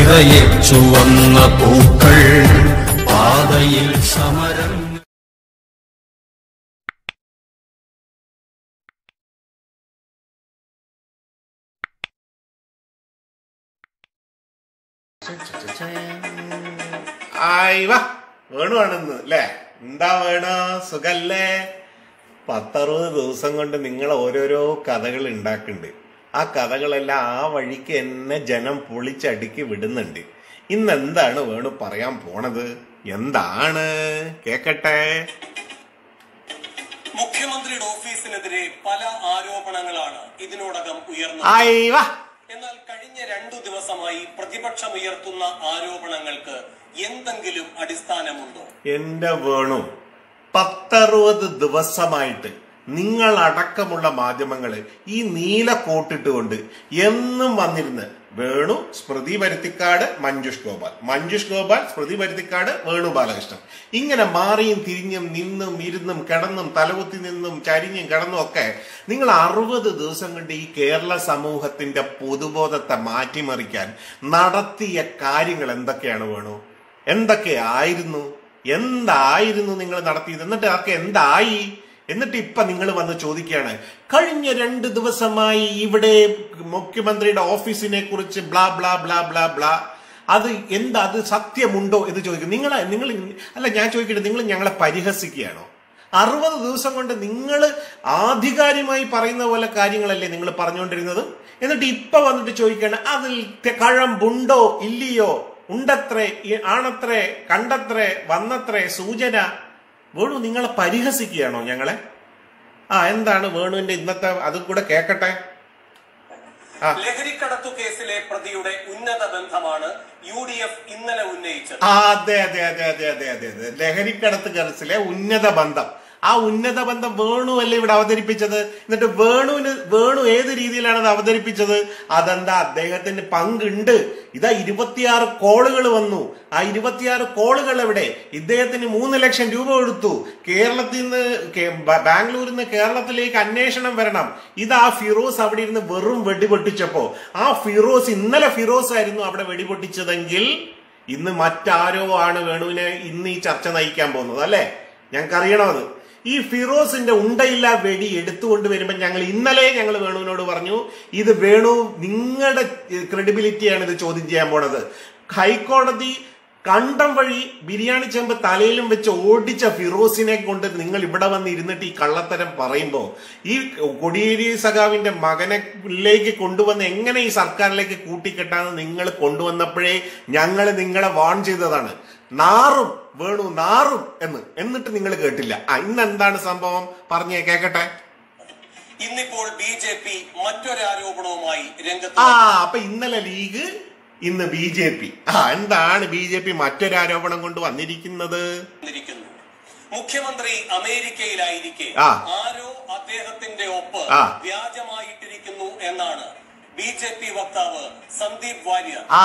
നിറയെ ചുവന്ന പൂക്കൾ പാതയിൽ സമരം ആയി വാ വേണുവാണെന്ന് അല്ലേ എന്താ വേണ സുഖല്ലേ പത്തറുപത് ദിവസം കൊണ്ട് നിങ്ങൾ ഓരോരോ കഥകൾ ഉണ്ടാക്കുന്നുണ്ട് ആ കഥകളെല്ലാം ആ വഴിക്ക് എന്നെ ജനം പൊളിച്ചടുക്കി വിടുന്നുണ്ട് ഇന്ന് എന്താണ് വേണു പറയാൻ പോണത് എന്താണ് കേക്കട്ടെ മുഖ്യമന്ത്രിയുടെ ഓഫീസിനെതിരെ പല ആരോപണങ്ങളാണ് ഇതിനോടകം ഉയർന്നത് ആയി വാ എന്നാൽ കഴിഞ്ഞ രണ്ടു ദിവസമായി പ്രതിപക്ഷം ഉയർത്തുന്ന ആരോപണങ്ങൾക്ക് എന്തെങ്കിലും അടിസ്ഥാനമുണ്ടോ എന്റെ വേണു പത്തറുപത് ദിവസമായിട്ട് നിങ്ങൾ അടക്കമുള്ള മാധ്യമങ്ങള് ഈ നീല കോട്ടിട്ടുകൊണ്ട് എന്നും വന്നിരുന്ന് വേണു സ്മൃതി പരുത്തിക്കാട് മഞ്ജുഷ് ഗോപാൽ മഞ്ജുഷ് ഗോപാൽ സ്മൃതി പരുത്തിക്കാട് വേണു ബാലകൃഷ്ണൻ ഇങ്ങനെ മാറിയും തിരിഞ്ഞും നിന്നും ഇരുന്നും കിടന്നും തലകുത്തി നിന്നും ചരിഞ്ഞും കിടന്നും ഒക്കെ നിങ്ങൾ അറുപത് ദിവസം കൊണ്ട് ഈ കേരള സമൂഹത്തിന്റെ പൊതുബോധത്തെ മാറ്റിമറിക്കാൻ നടത്തിയ കാര്യങ്ങൾ എന്തൊക്കെയാണ് വേണു എന്തൊക്കെയായിരുന്നു എന്തായിരുന്നു നിങ്ങൾ നടത്തിയത് എന്നിട്ട് അതൊക്കെ എന്തായി എന്നിട്ട് ഇപ്പൊ നിങ്ങൾ വന്ന് ചോദിക്കുകയാണ് കഴിഞ്ഞ രണ്ട് ദിവസമായി ഇവിടെ മുഖ്യമന്ത്രിയുടെ ഓഫീസിനെ കുറിച്ച് blah blah blah blah blah അത് എന്താ അത് സത്യമുണ്ടോ എന്ന് ചോദിക്കും നിങ്ങൾ നിങ്ങൾ അല്ല ഞാൻ ചോദിക്കട്ടെ നിങ്ങൾ ഞങ്ങളെ പരിഹസിക്കുകയാണോ അറുപത് ദിവസം കൊണ്ട് നിങ്ങൾ ആധികാരികമായി പറയുന്ന പോലെ കാര്യങ്ങളല്ലേ നിങ്ങൾ പറഞ്ഞുകൊണ്ടിരുന്നത് എന്നിട്ട് ഇപ്പൊ വന്നിട്ട് ചോദിക്കുകയാണ് അതിൽ തെ- കഴമ്പുണ്ടോ ഇല്ലയോ ഉണ്ടത്രേ ഈ- ആണത്രേ കണ്ടത്രേ വന്നത്രേ സൂചന വേണു നിങ്ങളെ പരിഹസിക്കുകയാണോ ഞങ്ങളെ ആ എന്താണ് വേണുവിന്റെ ഇന്നത്തെ അതും കൂടെ കേക്കട്ടെ ആ ലഹരിക്കടത്തു കേസിലെ പ്രതിയുടെ ഉന്നത ബന്ധമാണ് യു ഡി എഫ് ഇന്നലെ ഉന്നയിച്ചത് ആ, അതെ അതെ അതെ അതെ അതെ അതെ അതെ ലഹരിക്കടത്ത് കേസിലെ ഉന്നത ബന്ധം ആ ഉന്നത ബന്ധം വേണു അല്ലേ ഇവിടെ അവതരിപ്പിച്ചത് എന്നിട്ട് വേണുവിന് വേണു ഏത് രീതിയിലാണ് അത് അവതരിപ്പിച്ചത് അതെന്താ അദ്ദേഹത്തിന് പങ്കുണ്ട് ഇതാ ഇരുപത്തിയാറ് കോളുകൾ വന്നു ആ ഇരുപത്തിയാറ് കോളുകൾ എവിടെ ഇദ്ദേഹത്തിന് മൂന്ന് ലക്ഷം രൂപ കൊടുത്തു കേരളത്തിൽ നിന്ന് കേ- ബ- ബാംഗ്ലൂരിൽ നിന്ന് കേരളത്തിലേക്ക് അന്വേഷണം വരണം ഇതാ ഫിറോസ് അവിടെ ഇരുന്ന് വെറും വെടിപൊട്ടിച്ചപ്പോ ആ ഫിറോസ് ഇന്നലെ ഫിറോസ് ആയിരുന്നു അവിടെ വെടിപൊട്ടിച്ചതെങ്കിൽ ഇന്ന് മറ്റാരോ ആണ് വേണുവിനെ ഇന്ന് ഈ ചർച്ച നയിക്കാൻ പോകുന്നത് അല്ലെ ഞങ്ങൾക്ക് അറിയണം അത് ഈ ഫിറോസിന്റെ ഉണ്ടയില്ല വെടി എടുത്തുകൊണ്ട് വരുമ്പോൾ ഞങ്ങൾ ഇന്നലെ ഞങ്ങൾ വേണുവിനോട് പറഞ്ഞു ഇത് വേണു നിങ്ങളുടെ ക്രെഡിബിലിറ്റിയാണ് ഇത് ചോദ്യം ചെയ്യാൻ പോണത് ഹൈക്കോടതി കണ്ടം വഴി ബിരിയാണി ചെമ്പ് തലയിലും വെച്ച് ഓടിച്ച ഫിറോസിനെ കൊണ്ട് നിങ്ങൾ ഇവിടെ വന്ന് ഇരുന്നിട്ട് ഈ കള്ളത്തരം പറയുമ്പോൾ ഈ കൊടിയേരി സഖാവിന്റെ മകനെലേക്ക് കൊണ്ടുവന്ന് എങ്ങനെ ഈ സർക്കാരിലേക്ക് കൂട്ടിക്കെട്ടാന്ന് നിങ്ങൾ കൊണ്ടുവന്നപ്പോഴേ ഞങ്ങൾ നിങ്ങളെ വാൺ ചെയ്തതാണ് നാറും വേണു നാറും എന്ന് എന്നിട്ട് നിങ്ങൾ കേട്ടില്ല ആ ഇന്ന് എന്താണ് സംഭവം പറഞ്ഞേ കേക്കട്ടെ ഇന്നിപ്പോൾ ബി ജെ പി മറ്റൊരാരോപണവുമായി രംഗത്ത് ആ അപ്പൊ ഇന്നലെ ലീഗ് ഇന്ന് ബി ജെ പി ആ എന്താണ് ബി ജെ പി മറ്റൊരാരോപണം കൊണ്ട് വന്നിരിക്കുന്നത് വന്നിരിക്കുന്നു മുഖ്യമന്ത്രി അമേരിക്കയിലായിരിക്കെ ആ. ആരോ അദ്ദേഹത്തിന്റെ ഒപ്പ് ആ. വ്യാജമായിട്ടിരിക്കുന്നു എന്നാണ് ബി ജെ പി വക്താവ് സന്ദീപ് വാര്യർ ആ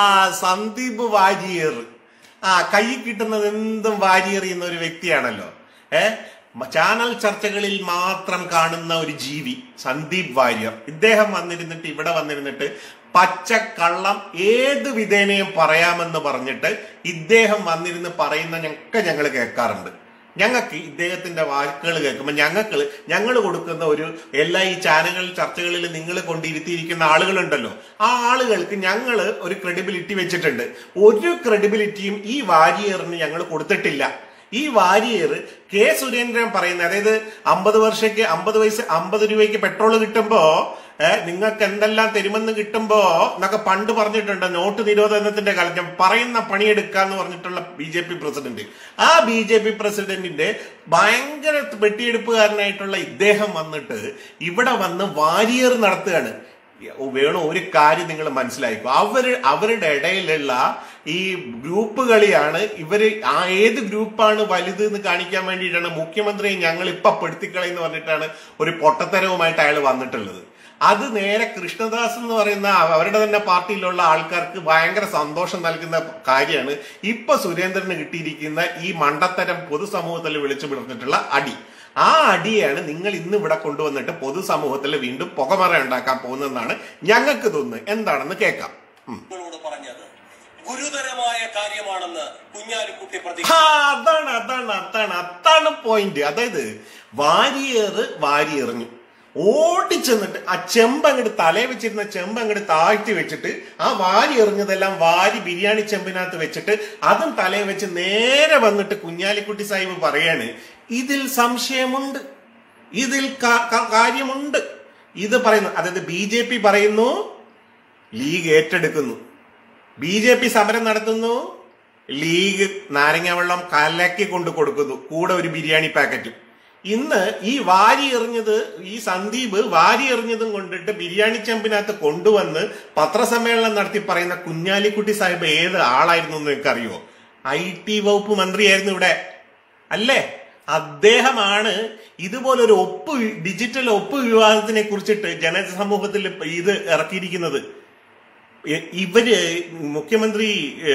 സന്ദീപ് വാരിയർ ആ കൈ കിട്ടുന്നത് എന്തും വാരിയെറിയുന്ന ഒരു വ്യക്തിയാണല്ലോ ഏ മ- ചാനൽ ചർച്ചകളിൽ മാത്രം കാണുന്ന ഒരു ജീവി സന്ദീപ് വാര്യർ ഇദ്ദേഹം വന്നിരുന്നിട്ട് ഇവിടെ വന്നിരുന്നിട്ട് പച്ചക്കള്ളം ഏത് വിധേനയും പറയാമെന്ന് പറഞ്ഞിട്ട് ഇദ്ദേഹം വന്നിരുന്ന് പറയുന്ന ഞങ്ങൾക്ക് ഞങ്ങൾ കേൾക്കാറുണ്ട് ഞങ്ങൾക്ക് ഇദ്ദേഹത്തിന്റെ വാക്കുകൾ കേൾക്കുമ്പോൾ ഞങ്ങൾക്ക് ഞങ്ങൾ കൊടുക്കുന്ന ഒരു എല്ലാ ഈ ചാനൽ ചർച്ചകളിൽ നിങ്ങൾ കൊണ്ടിരുത്തിയിരിക്കുന്ന ആളുകളുണ്ടല്ലോ ആ ആളുകൾക്ക് ഞങ്ങൾ ഒരു ക്രെഡിബിലിറ്റി വെച്ചിട്ടുണ്ട് ഒരു ക്രെഡിബിലിറ്റിയും ഈ വാരിയറിന് ഞങ്ങൾ കൊടുത്തിട്ടില്ല ഈ വാരിയർ കെ സുരേന്ദ്രൻ പറയുന്ന അതായത് അമ്പത് വർഷക്ക് അമ്പത് വയസ്സ് അമ്പത് രൂപയ്ക്ക് പെട്രോൾ കിട്ടുമ്പോ ഏഹ്, നിങ്ങൾക്ക് എന്തെല്ലാം തരുമെന്ന് കിട്ടുമ്പോ എന്നൊക്കെ പണ്ട് പറഞ്ഞിട്ടുണ്ട് നോട്ട് നിരോധനത്തിന്റെ കാലം ഞാൻ പറയുന്ന പണിയെടുക്കാന്ന് പറഞ്ഞിട്ടുള്ള ബി ജെ പി പ്രസിഡന്റ് ആ ബി ജെ പി പ്രസിഡന്റിന്റെ ഭയങ്കര വെട്ടിയെടുപ്പുകാരനായിട്ടുള്ള ഇദ്ദേഹം വന്നിട്ട് ഇവിടെ വന്ന് വാരിയർ നടത്തുകയാണ് വേണു ഒരു കാര്യം നിങ്ങൾ മനസ്സിലായിക്കോ അവര് അവരുടെ ഇടയിലുള്ള ഈ ഗ്രൂപ്പ് കളിയാണ് ഇവര് ആ ഏത് ഗ്രൂപ്പാണ് വലുത് എന്ന് കാണിക്കാൻ വേണ്ടിയിട്ടാണ് മുഖ്യമന്ത്രിയെ ഞങ്ങൾ ഇപ്പൊ പെടുത്തിക്കളയെന്ന് പറഞ്ഞിട്ടാണ് ഒരു പൊട്ടത്തരവുമായിട്ട് അയാൾ വന്നിട്ടുള്ളത് അത് നേരെ കൃഷ്ണദാസ് എന്ന് പറയുന്ന അവരുടെ തന്നെ പാർട്ടിയിലുള്ള ആൾക്കാർക്ക് ഭയങ്കര സന്തോഷം നൽകുന്ന കാര്യമാണ് ഇപ്പൊ സുരേന്ദ്രന് കിട്ടിയിരിക്കുന്ന ഈ മണ്ടത്തരം പൊതുസമൂഹത്തിൽ വിളിച്ചു വിടുന്നിട്ടുള്ള അടി ആ അടിയാണ് നിങ്ങൾ ഇന്ന് ഇവിടെ കൊണ്ടുവന്നിട്ട് പൊതുസമൂഹത്തിൽ വീണ്ടും പുകമറ ഉണ്ടാക്കാൻ പോകുന്നതെന്നാണ് ഞങ്ങൾക്ക് തോന്നുന്നത് എന്താണെന്ന് കേൾക്കാം ഉം. നിങ്ങളോട് പറഞ്ഞത് ഗുരുതരമായ കാര്യമാണെന്ന് കുഞ്ഞാലിക്കുട്ടി പ്രതി ആ, അതാണ് അതാണ് അതാണ് അതാണ് പോയിന്റ് അതായത് വാരിയേർ വാരി എറിഞ്ഞു ഓടിച്ചെന്നിട്ട് ആ ചെമ്പ് അങ്ങോട്ട് തലേ വെച്ചിരുന്ന ചെമ്പ് അങ്ങോട്ട് താഴ്ത്തി വെച്ചിട്ട് ആ വാരി എറിഞ്ഞതെല്ലാം വാരി ബിരിയാണി ചെമ്പിനകത്ത് വെച്ചിട്ട് അതും തലേ വെച്ച് നേരെ വന്നിട്ട് കുഞ്ഞാലിക്കുട്ടി സാഹിബ് പറയാണ് ഇതിൽ സംശയമുണ്ട് ഇതിൽ കാ- കാ- കാര്യമുണ്ട് ഇത് പറയുന്നു അതായത് ബി ജെ പി പറയുന്നു ലീഗ് ഏറ്റെടുക്കുന്നു ബി ജെ പി സമരം നടത്തുന്നു ലീഗ് നാരങ്ങ വെള്ളം കലക്കി കൊണ്ട് കൊടുക്കുന്നു കൂടെ ഒരു ബിരിയാണി പാക്കറ്റും ഇന്ന് ഈ വാരി എറിഞ്ഞത് ഈ സന്ദീപ് വാരി എറിഞ്ഞതും കൊണ്ടിട്ട് ബിരിയാണി ചെമ്പിനകത്ത് കൊണ്ടുവന്ന് പത്രസമ്മേളനം നടത്തി പറയുന്ന കുഞ്ഞാലിക്കുട്ടി സാഹിബ് ഏത് ആളായിരുന്നു എന്ന് നിങ്ങൾക്കറിയോ ഐ ടി വകുപ്പ് മന്ത്രിയായിരുന്നു ഇവിടെ അല്ലേ അദ്ദേഹമാണ് ഇതുപോലൊരു ഒപ്പ് വി- ഡിജിറ്റൽ ഒപ്പ് വിവാദത്തിനെ കുറിച്ചിട്ട് ജനസമൂഹത്തിൽ ഇത് ഇറക്കിയിരിക്കുന്നത് ഇ- ഇവര് മുഖ്യമന്ത്രി ഏ,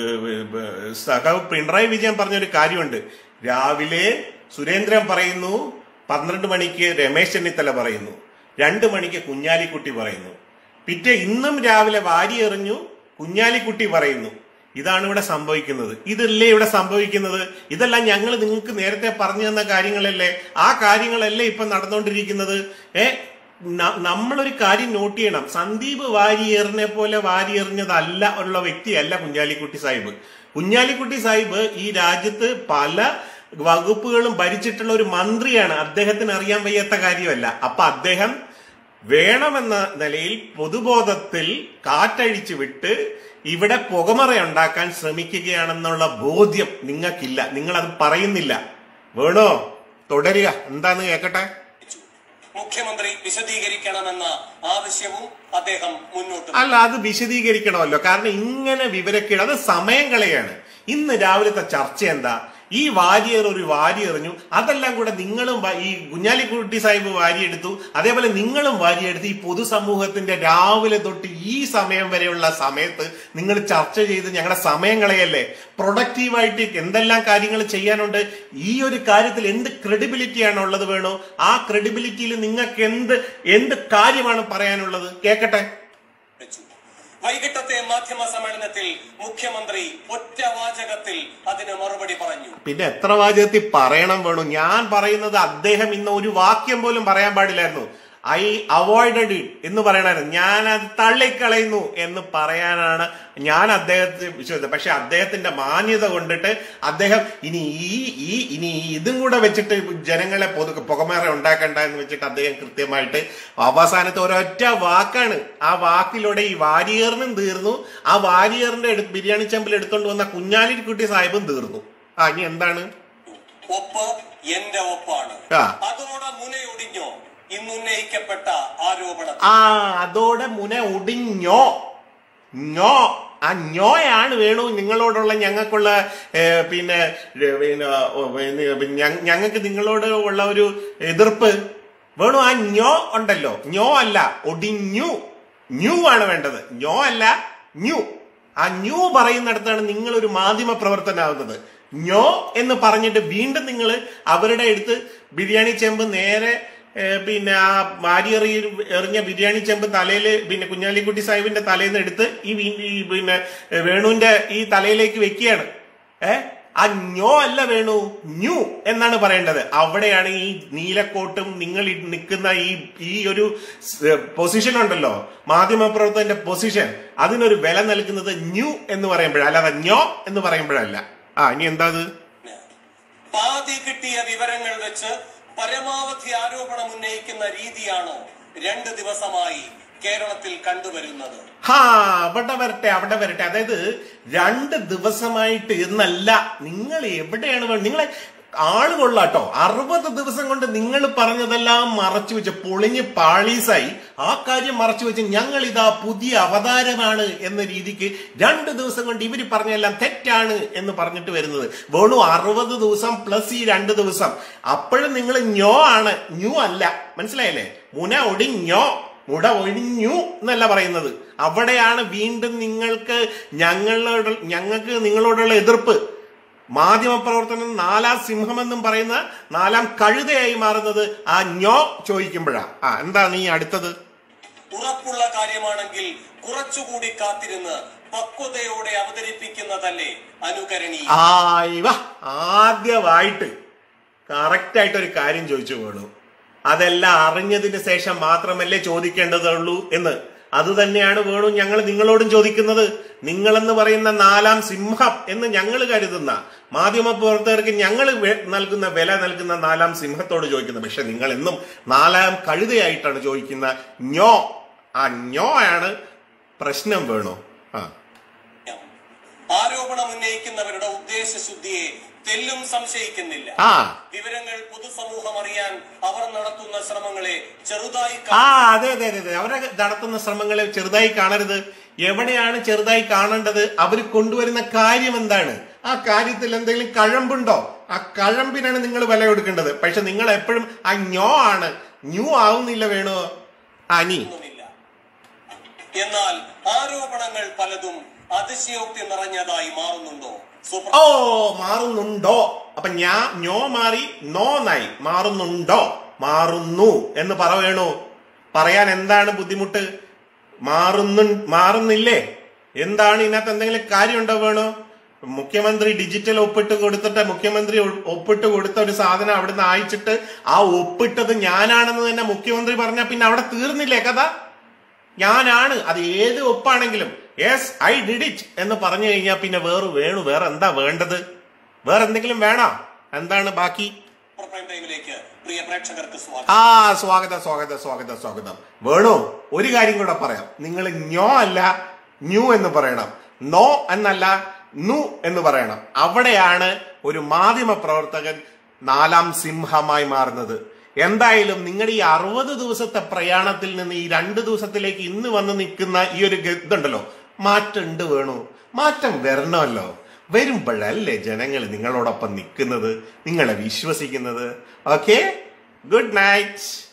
ഏ, സഖാവ് പിണറായി വിജയൻ പറഞ്ഞൊരു കാര്യമുണ്ട് രാവിലെ സുരേന്ദ്രൻ പറയുന്നു പന്ത്രണ്ട് മണിക്ക് രമേശ് ചെന്നിത്തല പറയുന്നു രണ്ട് മണിക്ക് കുഞ്ഞാലിക്കുട്ടി പറയുന്നു പിറ്റേ ഇന്നും രാവിലെ വാരി എറിഞ്ഞു കുഞ്ഞാലിക്കുട്ടി പറയുന്നു ഇതാണ് ഇവിടെ സംഭവിക്കുന്നത് ഇതല്ലേ ഇവിടെ സംഭവിക്കുന്നത് ഇതെല്ലാം ഞങ്ങൾ നിങ്ങൾക്ക് നേരത്തെ പറഞ്ഞു തന്ന കാര്യങ്ങളല്ലേ ആ കാര്യങ്ങളല്ലേ ഇപ്പൊ നടന്നുകൊണ്ടിരിക്കുന്നത് ഏ ന- നമ്മളൊരു കാര്യം നോട്ട് ചെയ്യണം സന്ദീപ് വാരിയേറിനെ പോലെ വാരിയെറിഞ്ഞതല്ല ഉള്ള വ്യക്തിയല്ല കുഞ്ഞാലിക്കുട്ടി സാഹിബ് കുഞ്ഞാലിക്കുട്ടി സാഹിബ് ഈ രാജ്യത്ത് പല വകുപ്പുകളും ഭരിച്ചിട്ടുള്ള ഒരു മന്ത്രിയാണ് അദ്ദേഹത്തിന് അറിയാൻ വയ്യാത്ത കാര്യമല്ല അപ്പൊ അദ്ദേഹം വേണമെന്ന നിലയിൽ പൊതുബോധത്തിൽ കാറ്റഴിച്ചു വിട്ട് ഇവിടെ പുകമറ ഉണ്ടാക്കാൻ ശ്രമിക്കുകയാണെന്നുള്ള ബോധ്യം നിങ്ങൾക്കില്ല നിങ്ങൾ അത് പറയുന്നില്ല വേണോ തുടരുക എന്താന്ന് കേക്കട്ടെ മുഖ്യമന്ത്രി വിശദീകരിക്കണമെന്ന ആവശ്യവും അദ്ദേഹം മുന്നോട്ട് അല്ല അത് വിശദീകരിക്കണമല്ലോ കാരണം ഇങ്ങനെ വിവരക്കേട് അത് സമയം കളയാണ് ഇന്ന് രാവിലത്തെ ചർച്ച എന്താ ഈ വാരിയർ ഒരു വാരി എറിഞ്ഞു അതെല്ലാം കൂടെ നിങ്ങളും വാ- ഈ കുഞ്ഞാലിക്കുട്ടി സാഹിബ് വാരിയെടുത്തു അതേപോലെ നിങ്ങളും വാരിയെടുത്ത് ഈ പൊതുസമൂഹത്തിന്റെ രാവിലെ തൊട്ട് ഈ സമയം വരെയുള്ള സമയത്ത് നിങ്ങൾ ചർച്ച ചെയ്ത് ഞങ്ങളുടെ സമയം കളയല്ലേ പ്രൊഡക്റ്റീവായിട്ട് എന്തെല്ലാം കാര്യങ്ങൾ ചെയ്യാനുണ്ട് ഈ ഒരു കാര്യത്തിൽ എന്ത് ക്രെഡിബിലിറ്റിയാണ് ഉള്ളത് വേണോ ആ ക്രെഡിബിലിറ്റിയിൽ നിങ്ങൾക്ക് എന്ത് എന്ത് കാര്യമാണ് പറയാനുള്ളത് കേക്കട്ടെ വെച്ചു വൈകിട്ടത്തെ മാധ്യമ സമ്മേളനത്തിൽ മുഖ്യമന്ത്രി ഒറ്റ വാചകത്തിൽ അതിന് മറുപടി പറഞ്ഞു പിന്നെ എത്ര വാചകത്തിൽ പറയണം വേണു ഞാൻ പറയുന്നത് അദ്ദേഹം ഇന്ന് ഒരു വാക്യം പോലും പറയാൻ പാടില്ലായിരുന്നു ഐ അവോയ്ഡഡ് ഇറ്റ് എന്ന് പറയണമായിരുന്നു ഞാൻ അത് തള്ളിക്കളയുന്നു എന്ന് പറയാനാണ് ഞാൻ അദ്ദേഹത്തെ വിശ്വസിച്ചത് പക്ഷെ അദ്ദേഹത്തിന്റെ മാന്യത കൊണ്ടിട്ട് അദ്ദേഹം ഇനി ഈ ഈ ഇനി ഇതും കൂടെ വെച്ചിട്ട് ജനങ്ങളെ പൊതു പുകമേറ ഉണ്ടാക്കണ്ട എന്ന് വെച്ചിട്ട് അദ്ദേഹം കൃത്യമായിട്ട് അവസാനത്തെ ഒരൊറ്റ വാക്കാണ് ആ വാക്കിലൂടെ ഈ വാരിയറിനും തീർന്നു ആ വാരിയറിന്റെ എടു- ബിരിയാണി ചെമ്പിൽ എടുത്തോണ്ട് വന്ന കുഞ്ഞാലിക്കുട്ടി സാഹിബും തീർന്നു ആ ഇനി എന്താണ് ഒപ്പ് എന്റെ ഒപ്പാണ് ആ. അതോടെ മുനയൊടിഞ്ഞോ ഇന്നുന്നയിക്കപ്പെട്ട ആരോപണം ആ അതോടെ മുന ഒടിഞ്ഞോ ഞോ ആ ഞോയാണ് വേണു നിങ്ങളോടുള്ള ഞങ്ങൾക്കുള്ള ഏ, പിന്നെ ഏ, പിന്നെ ഓ, പിന്നെ ഞ- ഞങ്ങൾക്ക് നിങ്ങളോട് ഉള്ള ഒരു എതിർപ്പ് വേണു ആ ഞോ ഉണ്ടല്ലോ ഞോ അല്ല ഒടിഞ്ഞു ന്യൂ ആണ് വേണ്ടത് ഞോ അല്ല ന്യൂ ആ ന്യൂ പറയുന്നിടത്താണ് നിങ്ങൾ ഒരു മാധ്യമ പ്രവർത്തനാവുന്നത് ഞോ എന്ന് പറഞ്ഞിട്ട് വീണ്ടും നിങ്ങൾ അവരുടെ അടുത്ത് ബിരിയാണി ചെമ്പ് നേരെ ഏ, പിന്നെ ആ വാരി എറി എറിഞ്ഞ ബിരിയാണി ചെമ്പ് തലയില് പിന്നെ കുഞ്ഞാലിക്കുട്ടി സാഹിബിന്റെ തലയിൽ നിന്ന് എടുത്ത് ഈ വീ- ഈ പിന്നെ ഏ, വേണുവിന്റെ ഈ തലയിലേക്ക് വെക്കുകയാണ് ഏ ആ ഞോ അല്ല വേണു ന്യൂ എന്നാണ് പറയേണ്ടത് അവിടെയാണ് ഈ നീലക്കോട്ടും നിങ്ങൾ ഈ നിൽക്കുന്ന ഈ ഈ ഒരു പൊസിഷൻ ഉണ്ടല്ലോ മാധ്യമപ്രവർത്തകന്റെ പൊസിഷൻ അതിനൊരു വില നൽകുന്നത് ന്യൂ എന്ന് പറയുമ്പോഴല്ല അല്ലാതെ ഞോ എന്ന് പറയുമ്പോഴല്ല ആ ഇനി എന്താ അത് പാതി കിട്ടിയ വിവരങ്ങൾ വെച്ച് പരമാവധി ആരോപണം ഉന്നയിക്കുന്ന രീതിയാണോ രണ്ട് ദിവസമായി കേരളത്തിൽ കണ്ടുവരുന്നത് ഹാ അവിടെ വരട്ടെ അവിടെ വരട്ടെ അതായത് രണ്ട് ദിവസമായിട്ട് എന്നല്ല നിങ്ങൾ എവിടെയാണ് വേ- നിങ്ങളെ ആളുകൊള്ളാട്ടോ അറുപത് ദിവസം കൊണ്ട് നിങ്ങൾ പറഞ്ഞതെല്ലാം മറച്ചു വെച്ച് പൊളിഞ്ഞ് പാളീസായി ആ കാര്യം മറച്ചു വെച്ച് ഞങ്ങൾ ഇതാ പുതിയ അവതാരമാണ് എന്ന രീതിക്ക് രണ്ട് ദിവസം കൊണ്ട് ഇവർ പറഞ്ഞെല്ലാം തെറ്റാണ് എന്ന് പറഞ്ഞിട്ട് വരുന്നത് വേണു അറുപത് ദിവസം പ്ലസ് ഈ രണ്ട് ദിവസം അപ്പോഴും നിങ്ങൾ ഞോ ആണ് ന്യൂ അല്ല മനസ്സിലായല്ലേ മുന ഒടിഞ്ഞോ മുട ഒഴിഞ്ഞു എന്നല്ല പറയുന്നത് അവിടെയാണ് വീണ്ടും നിങ്ങൾക്ക് ഞങ്ങളോട് ഞങ്ങൾക്ക് നിങ്ങളോടുള്ള എതിർപ്പ് മാധ്യമപ്രവർത്തനം നാലാം സിംഹമെന്നും പറയുന്ന നാലാം കഴുതയായി മാറുന്നത് ആ ഞോ ചോദിക്കുമ്പോഴാ ആ എന്താ നീ അടുത്തത് ഉറപ്പുള്ള കാര്യമാണെങ്കിൽ കുറച്ചുകൂടി കാത്തിരുന്ന് പക്വതയോടെ അവതരിപ്പിക്കുന്നതല്ലേ അനുകരണീയം ആയിവ ആദ്യമായിട്ട് കറക്റ്റ് ആയിട്ട് ഒരു കാര്യം ചോദിച്ചു വേണു അതെല്ലാം അറിഞ്ഞതിന് ശേഷം മാത്രമല്ലേ ചോദിക്കേണ്ടതുള്ളൂ എന്ന് അത് തന്നെയാണ് വേണു ഞങ്ങൾ നിങ്ങളോടും ചോദിക്കുന്നത് നിങ്ങളെന്ന് പറയുന്ന നാലാം സിംഹം എന്ന് ഞങ്ങൾ കരുതുന്ന മാധ്യമ പ്രവർത്തകർക്ക് ഞങ്ങൾ വെ- നൽകുന്ന വില നൽകുന്ന നാലാം സിംഹത്തോട് ചോദിക്കുന്നത് പക്ഷെ നിങ്ങൾ എന്നും നാലാം കഴുതയായിട്ടാണ് ചോദിക്കുന്ന ഞോ ആ ഞോ ആണ് പ്രശ്നം വേണു ആ ആരോപണം ഉന്നയിക്കുന്നവരുടെ ഉദ്ദേശശുദ്ധിയെ തെല്ലും സംശയിക്കുന്നില്ല ആ വിവരങ്ങൾ പൊതുസമൂഹം അറിയാൻ അവർ നടത്തുന്ന ശ്രമങ്ങളെ ചെറുതായി ആ കാണുന്നു. അതെ അതെ അതെ അതെ അവരെ നടത്തുന്ന ശ്രമങ്ങളെ ചെറുതായി കാണരുത് എവിടെയാണ് ചെറുതായി കാണേണ്ടത് അവർ കൊണ്ടുവരുന്ന കാര്യം എന്താണ് ആ കാര്യത്തിൽ എന്തെങ്കിലും കഴമ്പുണ്ടോ ആ കഴമ്പിനാണ് നിങ്ങൾ വില കൊടുക്കേണ്ടത് പക്ഷെ നിങ്ങൾ എപ്പോഴും ആ ഞോ ആണ് ന്യൂ ആവുന്നില്ല വേണോ അനി ഒന്നുമില്ല എന്നാൽ ആരോപണങ്ങൾ പലതും അതിശയോക്തി നിറഞ്ഞതായി മാറുന്നുണ്ടോ സുപ്ര ഓ മാറുന്നുണ്ടോ അപ്പൊ ഞാൻ ഞോ മാറി നോ നായി മാറുന്നുണ്ടോ മാറുന്നു എന്ന് പറ വേണു പറയാൻ എന്താണ് ബുദ്ധിമുട്ട് മാറുന്നു മാറുന്നില്ലേ എന്താണ് ഇതിനകത്ത് എന്തെങ്കിലും കാര്യമുണ്ടോ വേണു മുഖ്യമന്ത്രി ഡിജിറ്റൽ ഒപ്പിട്ട് കൊടുത്തിട്ട് മുഖ്യമന്ത്രി ഒ- ഒപ്പിട്ട് കൊടുത്ത ഒരു സാധനം അവിടുന്ന് അയച്ചിട്ട് ആ ഒപ്പിട്ടത് ഞാനാണെന്ന് തന്നെ മുഖ്യമന്ത്രി പറഞ്ഞ പിന്നെ അവിടെ തീർന്നില്ലേ കഥ ഞാനാണ് അത് ഏത് ഒപ്പാണെങ്കിലും യെസ് ഐ ഡിഡ് ഇറ്റ് എന്ന് പറഞ്ഞു കഴിഞ്ഞാൽ പിന്നെ വേറെ വേണു വേറെ എന്താ വേണ്ടത് വേറെ എന്തെങ്കിലും വേണോ എന്താണ് ബാക്കി പ്രൈം ടൈമിലേക്ക് പ്രിയ പ്രേക്ഷകർക്ക് സ്വാഗതം ആ സ്വാഗതം സ്വാഗതം സ്വാഗതം സ്വാഗതം വേണു ഒരു കാര്യം കൂടെ പറയാം നിങ്ങൾ ഞോ അല്ല ന്യൂ എന്ന് പറയണം നോ എന്നല്ല നു എന്ന് പറയണം അവിടെയാണ് ഒരു മാധ്യമ പ്രവർത്തകൻ നാലാം സിംഹമായി മാറുന്നത് എന്തായാലും നിങ്ങളുടെ ഈ അറുപത് ദിവസത്തെ പ്രയാണത്തിൽ നിന്ന് ഈ രണ്ട് ദിവസത്തിലേക്ക് ഇന്ന് വന്ന് നിൽക്കുന്ന ഈ ഒരു ഗ- ഇതുണ്ടല്ലോ മാറ്റമുണ്ട് വേണു മാറ്റം വരണമല്ലോ വരുമ്പോഴല്ലേ ജനങ്ങൾ നിങ്ങളോടൊപ്പം നിൽക്കുന്നത് നിങ്ങളെ വിശ്വസിക്കുന്നത് ഓക്കെ ഗുഡ് നൈറ്റ്